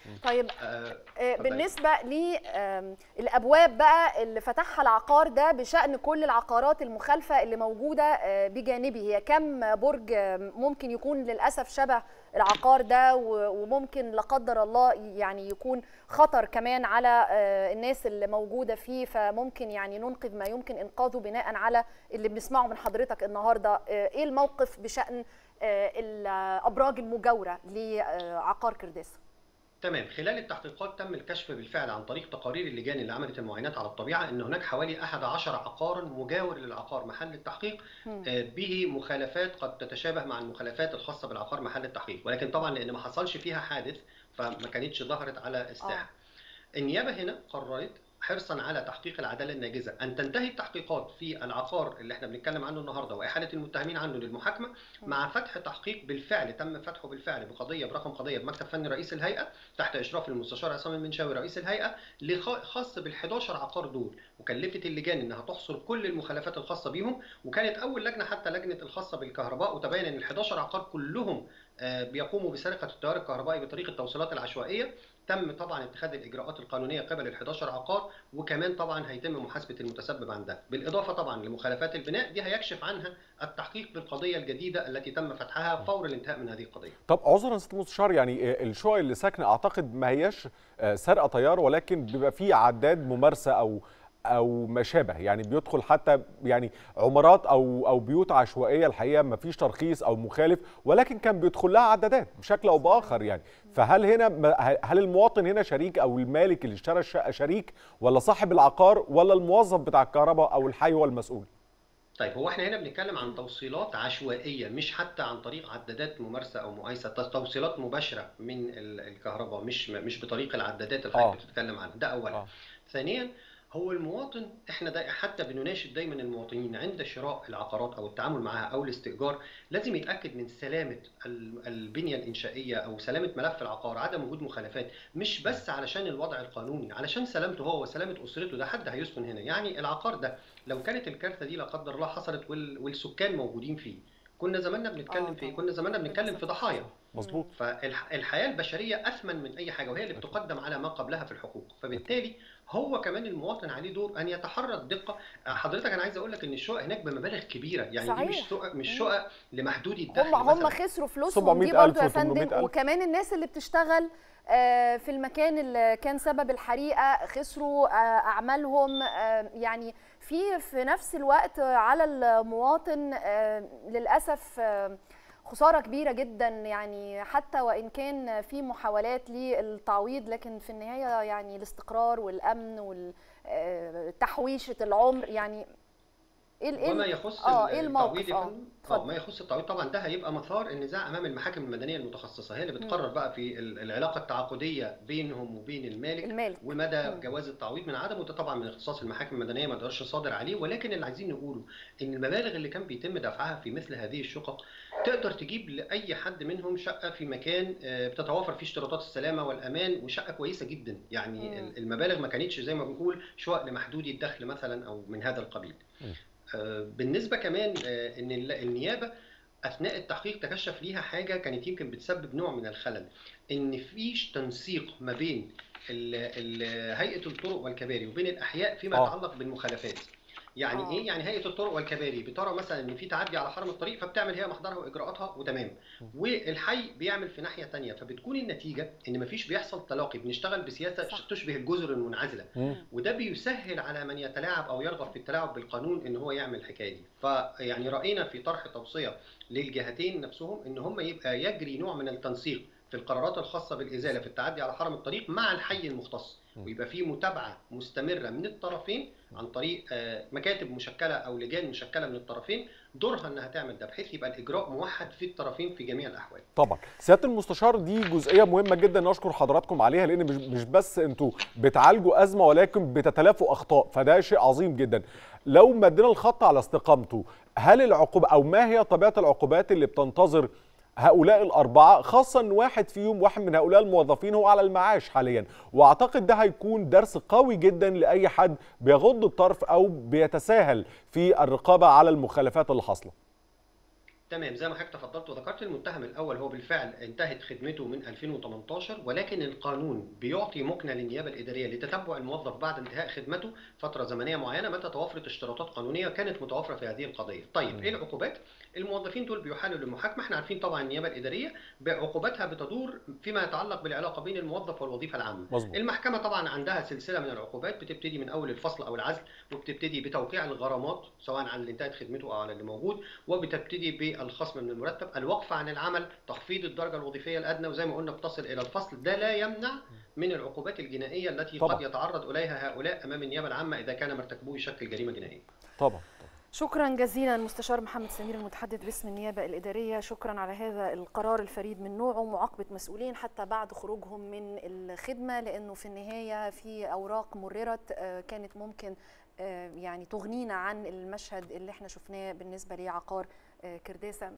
طيب آه، آه، اتفضلي. بالنسبه للابواب بقى اللي فتحها العقار ده بشان كل العقارات المخالفه اللي موجوده آه، بجانبه هي كم برج آه، ممكن يكون للاسف شبه العقار ده و- وممكن لا قدر الله يعني يكون خطر كمان على آه، الناس اللي موجوده فيه فممكن يعني ننقذ ما يمكن انقاذه بناء على اللي بنسمعه من حضرتك النهارده آه، ايه الموقف بشان آه، الابراج المجاوره لعقار كرداسه تمام خلال التحقيقات تم الكشف بالفعل عن طريق تقارير اللجان اللي عملت المعاينات على الطبيعه ان هناك حوالي 11 عقارا مجاور للعقار محل التحقيق مم. آه، به مخالفات قد تتشابه مع المخالفات الخاصه بالعقار محل التحقيق ولكن طبعا لان ما حصلش فيها حادث فما كانتش ظهرت على الساحه النيابه هنا قررت حرصا على تحقيق العداله الناجزه ان تنتهي التحقيقات في العقار اللي احنا بنتكلم عنه النهارده واحاله المتهمين عنه للمحاكمه مع فتح تحقيق بالفعل تم فتحه بالفعل بقضيه برقم قضيه بمكتب فني رئيس الهيئه تحت اشراف المستشار عصام المنشاوي رئيس الهيئه لخ- خاص بال11 عقار دول وكلفت اللجان انها تحصر كل المخالفات الخاصه بيهم وكانت اول لجنه حتى لجنه الخاصه بالكهرباء وتبين ان ال11 عقار كلهم آه، بيقوموا بسرقه التيار الكهربائي بطريقه التوصيلات العشوائيه تم طبعا اتخاذ الاجراءات القانونيه قبل ال11 عقار وكمان طبعا هيتم محاسبه المتسبب عن ده بالاضافه طبعا لمخالفات البناء دي هيكشف عنها التحقيق بالقضيه الجديده التي تم فتحها فور الانتهاء من هذه القضيه طب عذرا يا ست مستشار يعني آه، الشقق اللي ساكنه اعتقد ما هياش آه، سرقه طيار ولكن بيبقى فيه عداد ممارسه او او ما شابه يعني بيدخل حتى يعني عمارات او او بيوت عشوائيه الحقيقه ما فيش ترخيص او مخالف ولكن كان بيدخل لها عدادات بشكل او باخر يعني فهل هنا ما- هل المواطن هنا شريك او المالك اللي اشترى الشقه شريك ولا صاحب العقار ولا الموظف بتاع الكهرباء او الحي هو المسؤول؟ طيب هو احنا هنا بنتكلم عن توصيلات عشوائيه مش حتى عن طريق عدادات ممارسه او مقايسه ت- توصيلات مباشره من ال- الكهرباء مش مش بطريق العدادات اللي آه. حضرتك بتتكلم عنها ده اولا آه. ثانيا هو المواطن احنا دا حتى بنناشد دايما المواطنين عند شراء العقارات او التعامل معها او الاستئجار لازم يتاكد من سلامه ال- البنيه الانشائيه او سلامه ملف العقار عدم وجود مخالفات مش بس علشان الوضع القانوني علشان سلامته هو وسلامه اسرته ده حد هيسكن هنا يعني العقار ده لو كانت الكارثه دي لا قدر الله حصلت وال- والسكان موجودين فيه كنا زماننا آه بنتكلم في طبعاً. كنا زماننا بنتكلم في ضحايا مظبوط فالحياه البشريه اثمن من اي حاجه وهي اللي بتقدم على ما قبلها في الحقوق فبالتالي هو كمان المواطن عليه دور ان يتحرى الدقه حضرتك انا عايز اقول لك ان الشقق هناك بمبالغ كبيره يعني دي صحيح. مش شقق مش مم. شقق لمحدودي الدخل هم هم مثلاً. خسروا فلوسهم 700 دي برضه ألف يا و800 فندم ألف. وكمان الناس اللي بتشتغل آه، في المكان اللي كان سبب الحريقه خسروا آه، اعمالهم آه، يعني في في نفس الوقت على المواطن آه، للاسف آه، خساره كبيره جدا يعني حتى وان كان في محاولات للتعويض لكن في النهايه يعني الاستقرار والامن وتحويشه العمر يعني ايه ال- إيه وما ال- يخص اه ال- ايه التعويض الموقف يا اه فندم اه اتفضل ما يخص التعويض طبعا ده هيبقى مثار النزاع امام المحاكم المدنيه المتخصصه هي اللي بتقرر بقى في ال- العلاقه التعاقديه بينهم وبين المالك المالك ومدى مم. جواز التعويض من عدمه ده طبعا من اختصاص المحاكم المدنيه ما نقدرش صادر عليه ولكن اللي عايزين نقوله ان المبالغ اللي كان بيتم دفعها في مثل هذه الشقق تقدر تجيب لاي حد منهم شقه في مكان آه، بتتوافر فيه اشتراطات السلامه والامان وشقه كويسه جدا يعني مم. ال- المبالغ ما كانتش زي ما بنقول شقق لمحدودي الدخل مثلا او من هذا القبيل مم. آه، بالنسبه كمان آه، ان ال- النيابه اثناء التحقيق تكشف ليها حاجه كانت يمكن بتسبب نوع من الخلل ان فيش تنسيق ما بين ال- ال- هيئه الطرق والكباري وبين الاحياء فيما آه. يتعلق بالمخالفات يعني آه. ايه يعني هيئه الطرق والكباري بترى مثلا ان في تعدي على حرم الطريق فبتعمل هي محضرها واجراءاتها وتمام والحي بيعمل في ناحيه تانية فبتكون النتيجه ان مفيش بيحصل تلاقي بنشتغل بسياسه صح. تشبه الجزر المنعزله مم. وده بيسهل على من يتلاعب او يرغب في التلاعب بالقانون ان هو يعمل الحكايه دي فيعني راينا في طرح توصيه للجهتين نفسهم ان هم يبقى يجري نوع من التنسيق في القرارات الخاصه بالازاله في التعدي على حرم الطريق مع الحي المختص م. ويبقى في متابعه مستمره من الطرفين عن طريق آه، مكاتب مشكله او لجان مشكله من الطرفين دورها انها تعمل ده بحيث يبقى الاجراء موحد في الطرفين في جميع الاحوال طبعا سياده المستشار دي جزئيه مهمه جدا نشكر حضراتكم عليها لان مش مش بس انتوا بتعالجوا ازمه ولكن بتتلافوا اخطاء فده شيء عظيم جدا لو مدينا الخط على استقامته هل العقوبه او ما هي طبيعه العقوبات اللي بتنتظر هؤلاء الأربعة خاصة إن واحد فيهم واحد من هؤلاء الموظفين هو على المعاش حاليا وأعتقد ده هيكون درس قوي جدا لأي حد بيغض الطرف أو بيتساهل في الرقابة على المخالفات اللي حاصلة تمام زي ما حضرتك تفضلت وذكرت المتهم الاول هو بالفعل انتهت خدمته من 2018 ولكن القانون بيعطي مكنه للنيابه الاداريه لتتبع الموظف بعد انتهاء خدمته فتره زمنيه معينه متى توفرت اشتراطات قانونيه كانت متوفره في هذه القضيه. طيب ايه العقوبات؟ الموظفين دول بيحالوا للمحاكمه، احنا عارفين طبعا النيابه الاداريه عقوباتها بتدور فيما يتعلق بالعلاقه بين الموظف والوظيفه العامه. مظبوط. المحكمه طبعا عندها سلسله من العقوبات بتبتدي من اول الفصل او العزل وبتبتدي بتوقيع الغرامات سواء على اللي انتهت خدمته او على اللي موجود وبتبتدي بالخصم من المرتب، الوقف عن العمل، تخفيض الدرجه الوظيفيه الادنى وزي ما قلنا بتصل الى الفصل، ده لا يمنع من العقوبات الجنائيه التي طبعا. قد يتعرض اليها هؤلاء امام النيابه العامه اذا كان مرتكبوه يشكل جريمه جنائيه. طبعا شكرا جزيلا المستشار محمد سمير المتحدث باسم النيابه الاداريه شكرا على هذا القرار الفريد من نوعه معاقبه مسؤولين حتى بعد خروجهم من الخدمه لانه في النهايه في اوراق مررت آه، كانت ممكن آه، يعني تغنينا عن المشهد اللي احنا شفناه بالنسبه لعقار آه، كرداسه